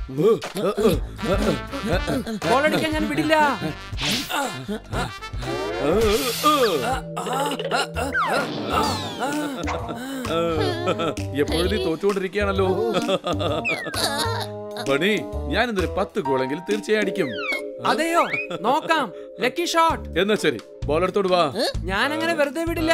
ഗോളടിക്കാൻ ഞാൻ വിടില്ല എപ്പോഴും നീ തോറ്റുകൊണ്ടിരിക്കുകയാണല്ലോ ബണി ഞാൻ ഇന്നൊരു പത്ത് ഗോളെങ്കിലും തീർച്ചയായും അടിക്കും അതെയോ നോക്കാം ലക്കി ഷോട്ട് എന്നാ ശരി ബോൾ എടുത്തോട് വാ ഞാൻ അങ്ങനെ വെറുതെ വിടില്ല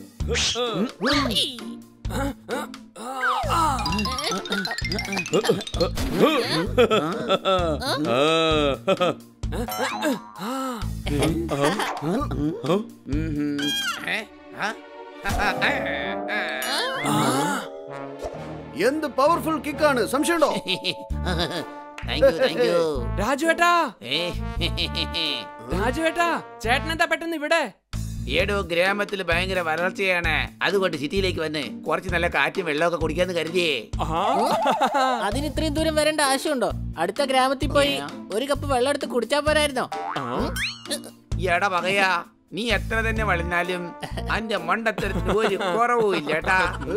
എന്ത് പവർഫുൾ കിക്കാണ് സംശയമുണ്ടോ താങ്ക് യു താങ്ക് യു രാജുവേട്ടാ രാജുവേട്ടാ ചേട്ടൻ എന്താ പെട്ടെന്ന് ഇവിടെ ഏടോ ഗ്രാമത്തിൽ ഭയങ്കര വരൾച്ചയാണ് അതുകൊണ്ട് സിറ്റിയിലേക്ക് വന്ന് കുറച്ച് നല്ല കാറ്റും വെള്ളമൊക്കെ കുടിക്കാന്ന് കരുതിയേ അതിന് ഇത്രയും ദൂരം വരേണ്ട ആവശ്യമുണ്ടോ അടുത്ത ഗ്രാമത്തിൽ പോയി ഒരു കപ്പ് വെള്ളം എടുത്ത് കുടിച്ചാ പോരായിരുന്നോ എടാ പകയാ നീ എത്ര തന്നെ വളർന്നാലും അന്റെ മണ്ടത്തരത്തിന് ഒരു കുറവും ഇല്ല കേട്ടാ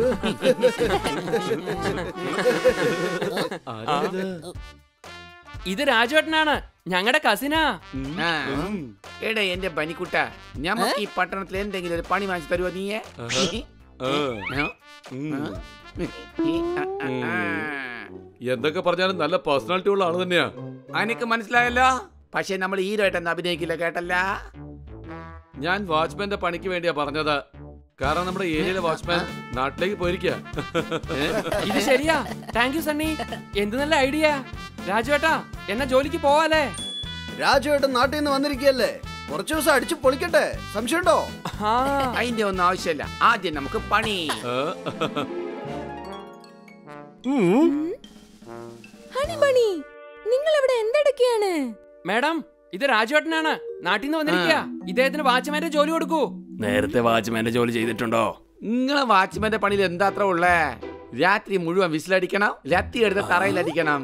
ഇത് രാജുവേട്ടനാണ് ഞങ്ങളുടെ കസിനാ ആ. എടാ എന്റെ ബനിക്കുട്ട ഞമ്മക്ക് ഈ പട്ടണത്തിൽ എന്തെങ്കിലും ഒരു പണി വാങ്ങിച്ചു തരുമോ നീയെ ആ. ആ? ഉം. ആ, ആ, ആ. എന്തൊക്കെ പറഞ്ഞാലും നല്ല പേഴ്സണാലിറ്റി ഉള്ള ആള് തന്നെയാ അനക്ക് മനസ്സിലായല്ലോ പക്ഷെ നമ്മൾ ഹീറോ ആയിട്ടൊന്നും അഭിനയിക്കില്ല കേട്ടല്ല ഞാൻ വാച്ച്മാന്റെ പണിക്ക് വേണ്ടിയാ പറഞ്ഞത് കാരണം നമ്മുടെ ഏരിയയിലെ വാച്ച്മാൻ നാട്ടിലേക്ക് പോയിരിക്കുക ഇത് ശരിയാ താങ്ക് യു സണ്ണി എന്ത് നല്ല ഐഡിയ രാജുവേട്ടാ എന്നാ ജോലിക്ക് പോവാലേ രാജുവേട്ടൻ നാട്ടിൽ നിന്ന് വന്നിരിക്കുകയല്ലേ കുറച്ചു ദിവസം അടിച്ചു പൊളിക്കട്ടെ സംശയമുണ്ടോ ആ അതിന്റെ ഒന്നും ആവശ്യമില്ല ആദ്യം നമുക്ക് പണി ഹണിമണി നിങ്ങൾ ഇവിടെ എന്തെടുക്കുകയാണ് മാഡം ഇത് രാജുവേട്ടനാണ് നാട്ടിൽ നിന്ന് വന്നിരിക്കുക ഇദ്ദേഹത്തിന് വാച്ച്മാന്റെ ജോലി കൊടുക്കൂ നേരത്തെ വാച്ച്മാന്റെ ജോലി ചെയ്തിട്ടുണ്ടോ നിങ്ങളെ വാച്ച്മാന്റെ പണിയിൽ എന്താ അത്ര ഉള്ളേ രാത്രി മുഴുവൻ വിസിലടിക്കണം ലത്തി എടുത്ത് തറയിലടിക്കണം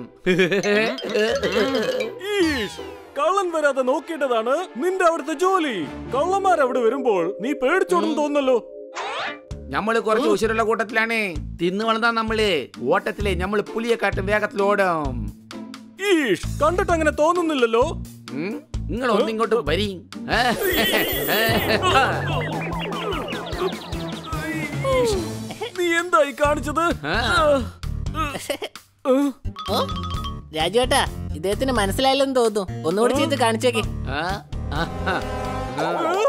ഈഷ്, കള്ളൻ വരാതെ നോക്കേണ്ടതാണ് നിന്റെ അവിടുത്തെ ജോലി കള്ളന്മാർ അവിടെ വരുമ്പോൾ നീ പേടിച്ചോടും തോന്നല്ലോ നമ്മള് കുറച്ച് ഉശിരുള്ള കൂട്ടത്തിലാണ് തിന്നു വളർന്നാ നമ്മള് ഓട്ടത്തിലെ നമ്മള് പുലിയെ കാട്ടും വേഗത്തിൽ ഓടും ഈഷ് കണ്ടിട്ട് അങ്ങനെ തോന്നുന്നില്ലല്ലോ നിങ്ങൾ ഒന്നിങ്ങോട്ട് വരി ഏ? നീ എന്തായി കാണിച്ചത് ആ. ഓ രാജുവേട്ടാ ഇദ്ദേഹത്തിന് മനസ്സിലായില്ലെന്ന് തോന്നുന്നു ഒന്നുകൂടി ചെയ്ത് കാണിച്ചേക്ക് ആ? ആ. ആ.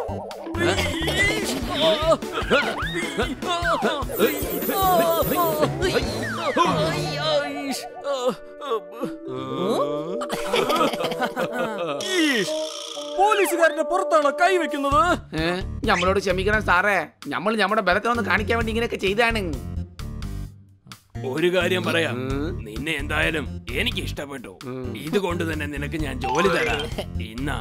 ഈഷ്, പോലീസുകാരന്റെ പുറത്താണോ കൈ വെക്കുന്നത് ഏ? ഞമ്മളോട് ക്ഷമിക്കണം സാറേ നമ്മൾ നമ്മുടെ ബലത്തെ ഒന്ന് കാണിക്കാൻ വേണ്ടി ഇങ്ങനെയൊക്കെ ചെയ്താണ് ഒരു കാര്യം പറയാം നിന്നെ എന്തായാലും എനിക്ക് ഇഷ്ടപ്പെട്ടു ഇതുകൊണ്ട് തന്നെ നിനക്ക് ഞാൻ ജോലി തരാം ഇന്നാ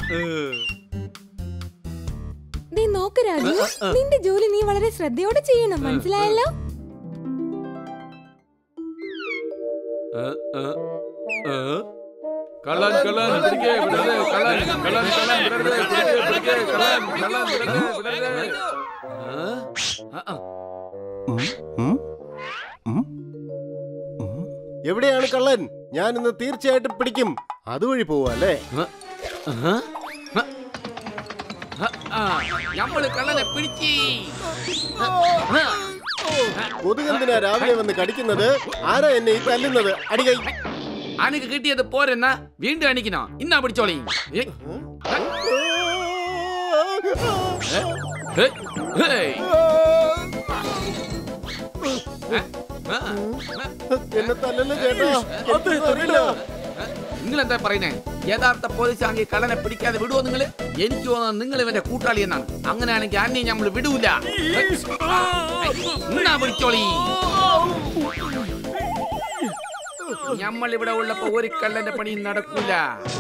നീ നോക്ക് രാജു നിന്റെ ജോലി നീ വളരെ ശ്രദ്ധയോടെ ചെയ്യണം മനസ്സിലായല്ലോ ഏ, ഏ, ഏ? കള്ളൻ കള്ളൻ പിടിക്കേ വിടരുത് കള്ളൻ കള്ളൻ കള്ളൻ വിടരുത് പിടിക്കേ പിടിക്കേ കള്ളൻ കള്ളൻ വിടരുത് വിടരുത് ആ, ആ. എവിടെയാണ് കള്ളൻ ഞാൻ ഇന്ന് തീർച്ചയായിട്ടും പിടിക്കും അതുവഴി പോവല്ലേ ആ? ആ, ഞമ്മള് കള്ളനെ പിടിച്ചി കൊതുകെന്തിനാ രാവിലെ വന്ന് കടിക്കുന്നത് ആരാ എന്നെ ഈ തല്ലുന്നത് അടികൈ അനക്ക് കിട്ടിയത് പോരെന്നാ വീണ്ടും അണിക്കണോ ഇന്നാ പിടിച്ചോളി ഏ, ഏ, ഹേയ്. ആ, എന്നെ തല്ലല്ലേ ചേട്ടാ എനിക്ക് അറിയില്ല നിങ്ങൾ എന്താ പറയുന്നേ യഥാർത്ഥ പോലീസ് ആണെങ്കിൽ കള്ളനെ പിടിക്കാതെ വിടുവോ നിങ്ങള് എനിക്ക് തോന്നുന്നത് നിങ്ങൾ ഇവന്റെ കൂട്ടാളി എന്നാണ് അങ്ങനെയാണെങ്കിൽ അന്നെ നമ്മൾ വിടൂല എന്നാ പിടിച്ചോളി നമ്മൾ ഇവിടെ ഉള്ളപ്പോ ഒരു കള്ളന്റെ പണി നടക്കൂല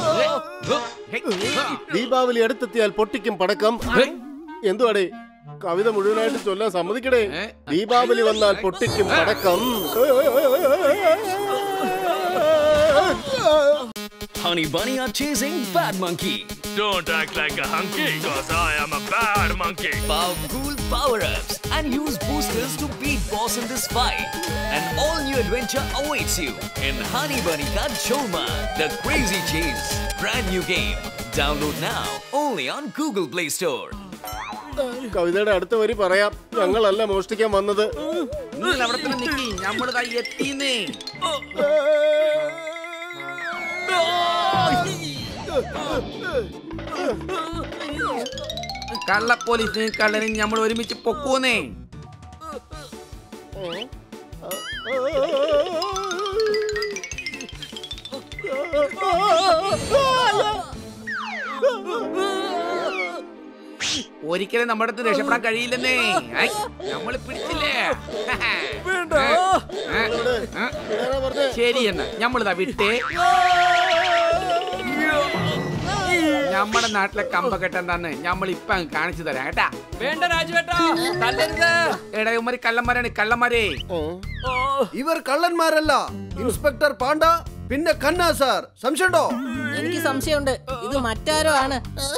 ദീപാവലി അടുത്തെത്തിയാൽ പൊട്ടിക്കും പടക്കം എന്തുവാടേ കവിത മുഴുവനായിട്ട് ചൊല്ലാൻ സമ്മതിക്കടേ ഏ? ദീപാവലി വന്നാൽ പൊട്ടിക്കും പടക്കം Honey Bunny are chasing Bad Monkey. Don't act like a hunky, cause I am a bad monkey. Power cool power-ups and use boosters to beat boss in this fight. An all-new adventure awaits you in Honey Bunny Ka Choma, The Crazy Chase. Brand new game. Download now only on Google Play Store. കവിതയുടെ അടുത്ത വരി പറയാം ഞങ്ങളല്ല മോഷ്ടിക്കാൻ വന്നത് നിങ്ങൾ അവിടെ തന്നെ നിക്കി നമ്മള് കൈ എത്തിന്നേ കള്ള പോലീസിനും കള്ളനും നമ്മൾ ഒരുമിച്ച് പൊക്കൂന്നേ ഒരിക്കലും നമ്മുടെ അടുത്ത് രക്ഷപ്പെടാൻ കഴിയില്ലെന്നേ നമ്മൾ പിടിച്ചില്ലേ വേണ്ട ഏ? ഏ? ശരി എന്നാ നമ്മളിതാ വിട്ടേ നമ്മുടെ നാട്ടിലെ കമ്പക്കെട്ട് എന്താന്ന് നമ്മൾ ഇപ്പൊ അങ്ങ് കാണിച്ചു തരാം കേട്ടാ വേണ്ട രാജുവേട്ടാ തല്ലരുത് എടാ ഇവന്മാര് കള്ളന്മാരാണ് കള്ളന്മാരെ ഇവർ കള്ളന്മാരല്ല ഇൻസ്പെക്ടർ പാണ്ഡ പിന്നെ കന്ന സാർ സംശയമുണ്ടോ എനിക്ക് സംശയമുണ്ട് ഇത് മറ്റാരോ ആണ്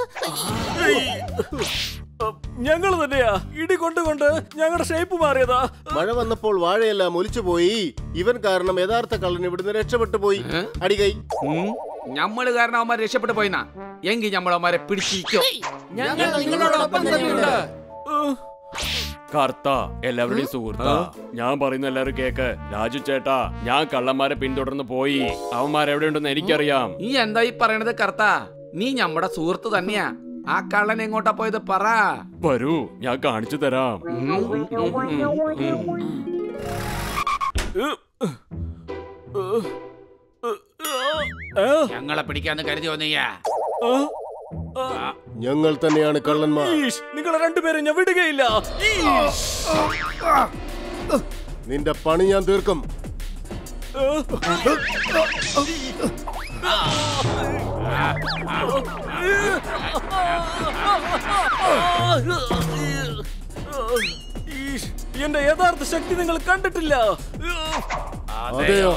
ഞങ്ങൾ തന്നെയാ ഇടി കൊണ്ടുകൊണ്ട് ഞങ്ങളുടെ ഷേപ്പ് മാറിയതാ മഴ വന്നപ്പോൾ വാഴയെല്ലാം ഒലിച്ചു പോയി ഇവൻ കാരണം യഥാർത്ഥ കള്ളൻ ഇവിടുന്ന് രക്ഷപ്പെട്ടു പോയി അടികൈ നമ്മള് കാരണം അവന്മാർ രക്ഷപ്പെട്ടു പോയിന്നാ എങ്കിൽ നമ്മൾ അവന്മാരെ പിടിച്ചിരിക്കോ ഞങ്ങൾ നിങ്ങളോടൊപ്പം തന്നെയുണ്ട് കർത്ത എല്ലാവരുടെയും സുഹൃത്താ ഞാൻ പറയുന്ന എല്ലാവരും കേക്ക് രാജു ചേട്ടാ ഞാൻ കള്ളന്മാരെ പിന്തുടർന്ന് പോയി അവന്മാരെവിടെയുണ്ടെന്ന് എനിക്കറിയാം നീ എന്താ ഈ പറയണത് കർത്ത നീ നമ്മുടെ സുഹൃത്ത് തന്നെയാ ആ കള്ളൻ എങ്ങോട്ടാ പോയത് പറ വരൂ ഞാൻ കാണിച്ചു തരാം ഞങ്ങളെ പിടിക്കാന്ന് കരുതി വന്നയ്യാ ഞങ്ങൾ തന്നെയാണ് കള്ളന്മാർ ഈഷ് നിങ്ങളെ രണ്ടുപേരും ഞാൻ വിടുകയില്ല ഈഷ്. നിന്റെ പണി ഞാൻ തീർക്കും ഈഷ്. എന്റെ യഥാർത്ഥ ശക്തി നിങ്ങൾ കണ്ടിട്ടില്ല അതെയോ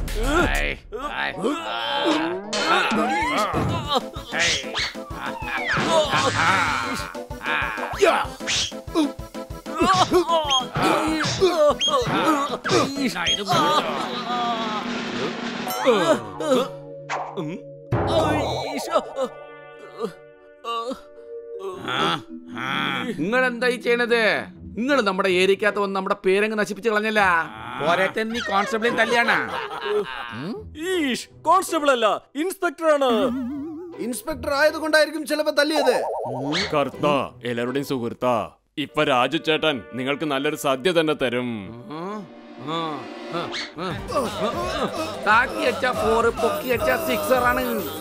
നിങ്ങൾ എന്താ ഈ ചെയ്യണത് നിങ്ങൾ നമ്മുടെ ഏരിയക്കകത്ത് വന്ന് നമ്മുടെ പേരങ്ങ് നശിപ്പിച്ച് കളഞ്ഞല്ല പോരാത്തെ നീ കോൺസ്റ്റബിളിയും തല്ലിയാണ് ഈഷ് കോൺസ്റ്റബിൾ അല്ല ഇൻസ്പെക്ടർ ആണ് ഇൻസ്പെക്ടർ ആയതുകൊണ്ടായിരിക്കും ചിലപ്പോ തല്ലിയത് കർത്ത എല്ലാവരുടെയും സുഹൃത്താ ഇപ്പൊ രാജു ചേട്ടൻ നിങ്ങൾക്ക് നല്ലൊരു സദ്യ തന്നെ തരും താക്കി വെച്ച ഫോറ് പൊക്കി വെച്ച സിക്സർ ആണ്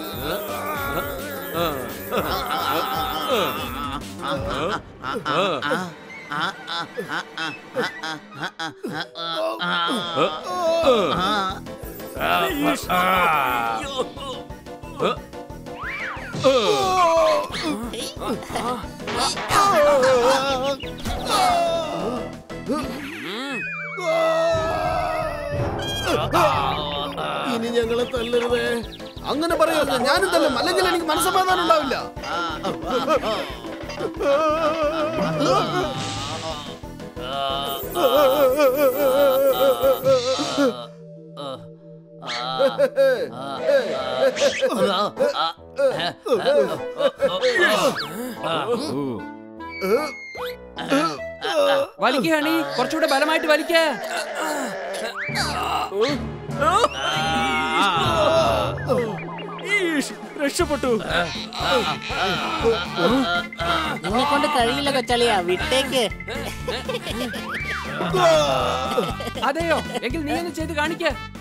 ഇനി ഞങ്ങളെ തല്ലരുതേ അങ്ങനെ പറയരുത് ഞാനും തല്ലും അല്ലെങ്കിൽ എനിക്ക് മനസ്സമാധാനം ഉണ്ടാവില്ല വലിക്കുകയാണി കുറച്ചുകൂടെ ബലമായിട്ട് വലിക്ക ഈഷ് രക്ഷപ്പെട്ടു നിന്നെ കൊണ്ട് കഴിയില്ല കൊച്ചാളിയാ വിട്ടേക്ക് അതെയോ എങ്കിൽ നീ ഒന്ന് ചെയ്ത് കാണിക്ക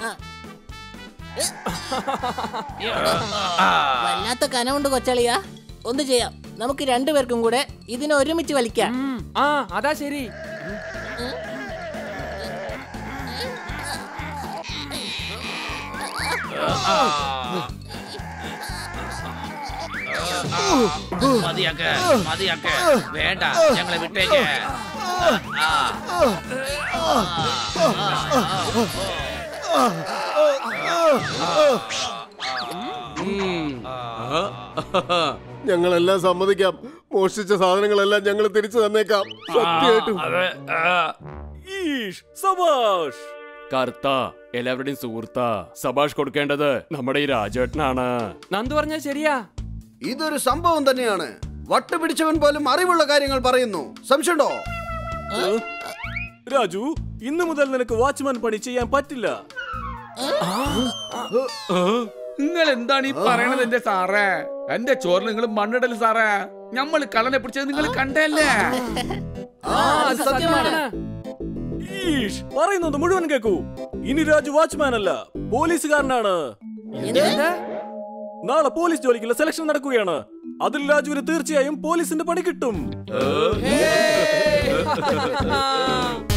വല്ലാത്ത കനമുണ്ട് കൊച്ചാളിയാ ഒന്ന് ചെയ്യാം നമുക്ക് രണ്ടുപേർക്കും കൂടെ ഇതിനെ ഒരുമിച്ച് വലിക്കാം ആ അതാ ശരി മതിയാക്ക് മതിയാക്ക് വേണ്ട ഞങ്ങളെ വിട്ടേക്ക് ഞങ്ങളെല്ലാം സമ്മതിക്കാം മോഷ്ടിച്ച സാധനങ്ങളെല്ലാം ഞങ്ങൾ തിരിച്ചു തന്നേക്കാം സത്യമായിട്ടും ഈഷ് സബാഷ് കർത്ത എല്ലാവരുടെയും സുഹൃത്താ സഭാഷ് കൊടുക്കേണ്ടത് നമ്മുടെ ഈ രാജേട്ടനാണ് നന്ദു പറഞ്ഞാൽ ശരിയാ ഇതൊരു സംഭവം തന്നെയാണ് വട്ട് പിടിച്ചവൻ പോലും അറിവുള്ള കാര്യങ്ങൾ പറയുന്നു സംശയമുണ്ടോ രാജു ഇന്നു മുതൽ നിനക്ക് വാച്ച്മാൻ പണി ചെയ്യാൻ പറ്റില്ല നിങ്ങൾ എന്താണ് ഈ പറയണത് എന്റെ സാറേ എന്റെ ചോറിൽ നിങ്ങൾ മണ്ണിടൽ സാറേ നമ്മൾ കള്ളനെ പിടിച്ചത് നിങ്ങൾ കണ്ടല്ലേ അത് സത്യമാണ് ഈഷ് പറയുന്നത് മുഴുവൻ കേക്കൂ ഇനി രാജു വാച്ച്മാൻ അല്ല പോലീസുകാരനാണ് നാളെ പോലീസ് ജോലിക്കുള്ള സെലക്ഷൻ നടക്കുകയാണ് അതിൽ രാജുവിന് തീർച്ചയായും പോലീസിന്റെ പണി കിട്ടും